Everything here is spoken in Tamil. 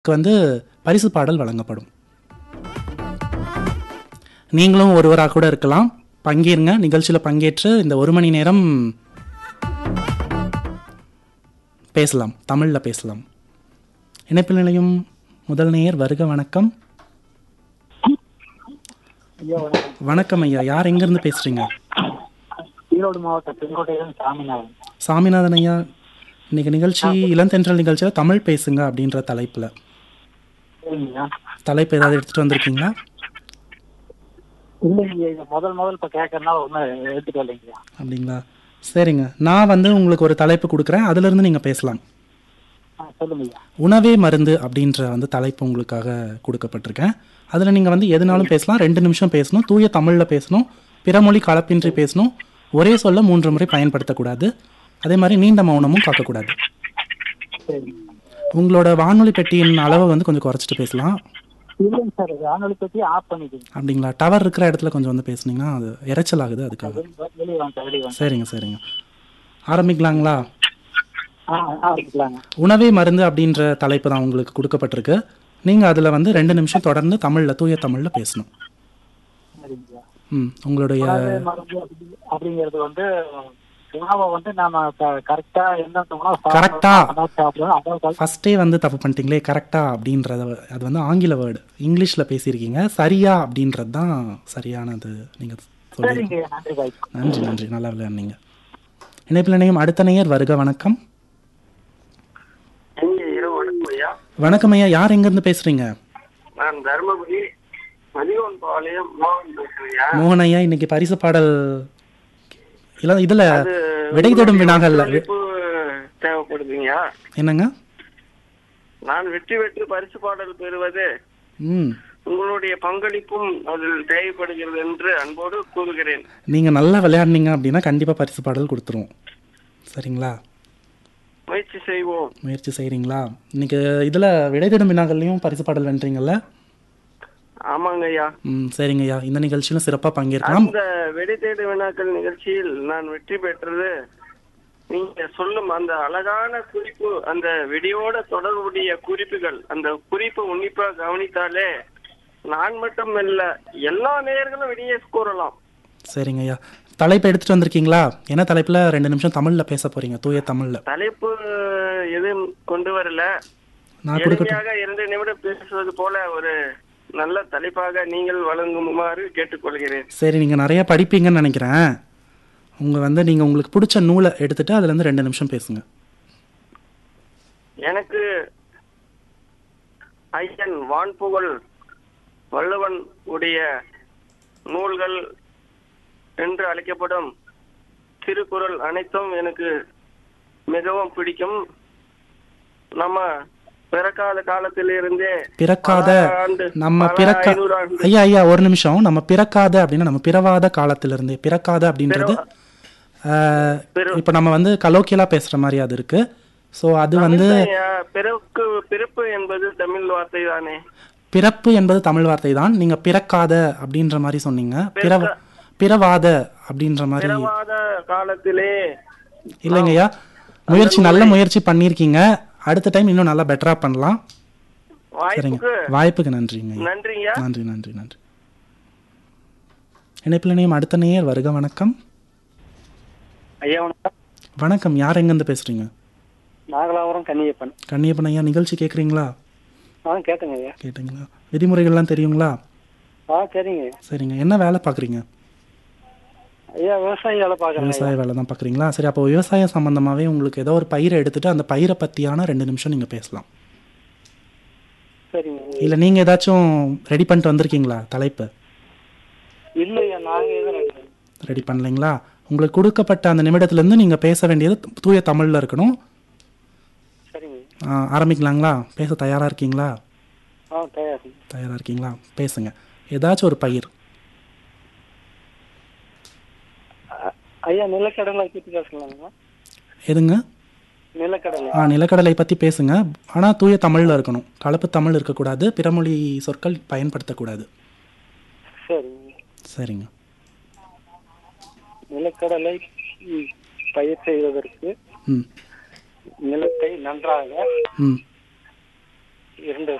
வந்து பரிசு பாடல் வழங்கப்படும் நீங்களும் ஒருவராக கூட இருக்கலாம் பங்கேறுங்க நிகழ்ச்சியில் பங்கேற்று இந்த ஒரு மணி நேரம் பேசலாம் தமிழில் பேசலாம் இணைப்பு நிலையம் முதல் நேயர் வருக வணக்கம் ஐயா வணக்கம் வணக்கம் ஐயா யார் எங்கேருந்து பேசுகிறீங்க ஈரோடு மாவட்டம் செங்கோட்டையிலிருந்து சாமிநாதன் சாமிநாதன் ஐயா இன்னைக்கு நிகழ்ச்சி இளந்தென்றல் நிகழ்ச்சியில் தமிழ் பேசுங்க அப்படின்ற தலைப்பில் சரிங்கய்யா தலைப்பு ஏதாவது எடுத்துகிட்டு வந்திருக்கீங்களா இல்லைங்க இது முதல் முதல் இப்போ கேட்கறதுனால ஒன்றும் எடுத்துட்டு வரலைங்கய்யா அப்படிங்களா சரிங்க நான் வந்து உங்களுக்கு ஒரு தலைப்பு கொடுக்குறேன் அதிலிருந்து நீங்கள் பேசலாம் ஆ சொல்லுங்கய்யா உணவே மருந்து அப்படின்ற வந்து தலைப்பு உங்களுக்காக கொடுக்கப்பட்டிருக்கேன் அதில் நீங்கள் வந்து எதுனாலும் பேசலாம் ரெண்டு நிமிஷம் பேசணும் தூய தமிழில் பேசணும் பிறமொழி கலப்பின்றி பேசணும் ஒரே சொல்ல மூன்று முறை பயன்படுத்தக்கூடாது அதே மாதிரி நீண்ட மௌனமும் காக்கக்கூடாது சரிங்க உங்களோட வானொலி பெட்டியின் அளவை வந்து கொஞ்சம் குறைச்சிட்டு பேசலாம் இல்லைங்க சார் வானொலி பற்றி ஆஃப் பண்ணிக்கோங்க அப்படிங்களா டவர் இருக்கிற இடத்துல கொஞ்சம் வந்து பேசுனீங்கன்னா அது இரைச்சல் ஆகுது அதுக்காக வெளி- வெளியே வாங்க சார் வெளியே வாங்க சரிங்க சரிங்க ஆரம்பிக்கலாங்களா ஆ ஆரம்பிக்கலாங்க உணவே மருந்து அப்படின்ற தலைப்பு தான் உங்களுக்கு கொடுக்கப்பட்டிருக்கு நீங்கள் அதில் வந்து ரெண்டு நிமிஷம் தொடர்ந்து தமிழில் தூய தமிழில் பேசணும் சரிங்கய்யா ம் உங்களுடைய உணவு மருந்து அப்படி- அப்படிங்கிறது வந்து உணவை வந்து நாம கரெக்டா எந்தெந்த உணவு Correct-ஆ? சாப்பிடணும், சாப்பிடணும் அதாவது ஃபஸ்ட்டே வந்து தப்பு பண்ணிட்டீங்களே கரெக்டா அப்படின்றத அது வந்து ஆங்கில வேர்டு இங்கிலீஷில் பேசியிருக்கீங்க சரியா அப்படின்றது தான் சரியானது நீங்கள் சொல்லி சரிங்க நன்றி பாய் நன்றி நன்றி நல்லா விளையாடுனீங்க இணைப்பில் இணையம் அடுத்த நேயர் வருக வணக்கம் இங்க இரவு வணக்கம் ஐயா வணக்கம் ஐயா யார் எங்கேருந்து பேசுகிறீங்க நான் தருமபுரி மதியோன் பாளையம் மோகன் பேசுறேன்யா மோகன் ஐயா இன்னைக்கு பரிசு பாடல் இல்லை இதில் விடை தேடும் வினாகல்ல ஒத்துழைப்பு தேவைப்படுதுங்கய்யா என்னங்க நான் வெற்றி பெற்று பரிசு பாடல் பெறுவது ம் உங்களுடைய பங்களிப்பும் அதில் தேவைப்படுகிறது என்று அன்போடு கூறுகிறேன் நீங்கள் நல்லா விளையாடுனீங்க அப்படின்னா கண்டிப்பாக பரிசு பாடல் கொடுத்துருவோம் சரிங்களா முயற்சி செய்வோம் முயற்சி செய்கிறீங்களா இன்னைக்கு இதில் விடை தேடும் வினாக்கள்லையும் பரிசு பாடல் வென்றீங்கல்ல ஆமாங்க ஐயா ம் சரிங்க ஐயா இந்த நிகழ்ச்சியிலும் சிறப்பாக பங்கேற்கலாம் அந்த வெடி தேடு வினாக்கள் நிகழ்ச்சியில் நான் வெற்றி பெற்றது நீங்க சொல்லும் அந்த அழகான குறிப்பு அந்த வெடியோட தொடர்புடைய குறிப்புகள் அந்த குறிப்பு உன்னிப்பா கவனித்தாலே நான் மட்டும் இல்ல எல்லா நேயர்களும் வெளியே கூறலாம் சரிங்க ஐயா தலைப்பு எடுத்துகிட்டு வந்திருக்கீங்களா என்ன தலைப்பில் ரெண்டு நிமிஷம் தமிழில் பேச போகிறீங்க தூய தமிழில் தலைப்பு எதுவும் கொண்டு வரல நான் கொடுக்கட்டும் எளிமையாக இரண்டு நிமிடம் பேசுவது போல ஒரு நல்ல தலைப்பாக நீங்கள் வழங்குமாறு கேட்டுக்கொள்கிறேன் சரி நீங்கள் நிறைய படிப்பீங்கன்னு நினைக்கிறேன் உங்கள் வந்து நீங்கள் உங்களுக்கு பிடிச்ச நூலை எடுத்துட்டு அதுலேருந்து ரெண்டு நிமிஷம் பேசுங்க எனக்கு ஐயன் வான்புகழ் வள்ளுவன் உடைய நூல்கள் என்று அழைக்கப்படும் திருக்குறள் அனைத்தும் எனக்கு மிகவும் பிடிக்கும் நம்ம பிறக்காத காலத்திலிருந்தே பிறக்காத பல ஆண்டு, நம்ம பல பிறக்க ஐநூறு ஆண்டு ஐயா ஐயா ஒரு நிமிஷம் நம்ம பிறக்காத அப்படின்னா நம்ம பிறவாத காலத்திலிருந்தே பிறக்காத அப்படின்றது இப்போ நம்ம வந்து கலோக்கியலாக பேசுகிற மாதிரி அது இருக்கு ஸோ அது வந்து தமிழ்லையா, பிறப்பு பிறப்பு என்பது தமிழ் வார்த்தை தானே பிறப்பு என்பது தமிழ் வார்த்தை தான் நீங்க பிறக்காத அப்படின்ற மாதிரி சொன்னீங்க பிறவ பிறவாத அப்படின்ற மாதிரி பிறவாத காலத்திலே இல்லைங்க ஐயா முயற்சி நல்ல முயற்சி பண்ணியிருக்கீங்க அடுத்த டைம் இன்னும் நல்லா பெட்டரா பண்ணலாம் சரிங்க வாய்ப்புக்கு வாய்ப்புக்கு நன்றிங்க ஐயா. நன்றிங்க நன்றி நன்றி நன்றி இணைப்பில் இணையம் அடுத்த நேயர் வருக வணக்கம் ஐயா வணக்கம் வணக்கம் யார் எங்கேருந்து பேசுறீங்க நாகலாபுரம் கன்னியப்பன் கண்ணியப்பன் ஐயா நிகழ்ச்சி கேட்குறீங்களா ஆ கேட்டுங்க ஐயா கேட்டுங்களா விதிமுறைகள்லாம் தெரியுங்களா ஆ சரிங்க சரிங்க என்ன வேலை பார்க்குறீங்க ஐயா விவசாயி வேலை பார்க்குறேன் விவசாய வேலை தான் பார்க்குறீங்களா சரி அப்போ விவசாயம் சம்மந்தமாகவே உங்களுக்கு ஏதோ ஒரு பயிரை எடுத்துட்டு அந்த பயிரை பற்றியான ரெண்டு நிமிஷம் நீங்கள் பேசலாம் சரிங்க இல்லை நீங்கள் ஏதாச்சும் ரெடி பண்ணிட்டு வந்திருக்கீங்களா தலைப்பு இல்லையா நாங்கள் எதுவும் ரெடி பண்ணலைங்களா உங்களுக்கு கொடுக்கப்பட்ட அந்த நிமிடத்துலேருந்து நீங்கள் பேச வேண்டியது தூய தமிழில் இருக்கணும் சரிங்க ஆ, ஆரம்பிக்கலாங்களா பேச தயாராக இருக்கீங்களா ஆ தயார் தயாராக இருக்கீங்களா பேசுங்க ஏதாச்சும் ஒரு பயிர் ஐயா நிலக்கடலை பற்றி பேசலாங்களா எதுங்க நிலக்கடலை ஆ நிலக்கடலை பற்றி பேசுங்க ஆனால் தூய தமிழில் இருக்கணும் கலப்பு தமிழ் இருக்கக்கூடாது பிறமொழி சொற்கள் பயன்படுத்தக்கூடாது சரிங்க சரிங்க நிலக்கடலை ம், பயிர் செய்வதற்கு ம் நிலத்தை நன்றாக ம் இரண்டு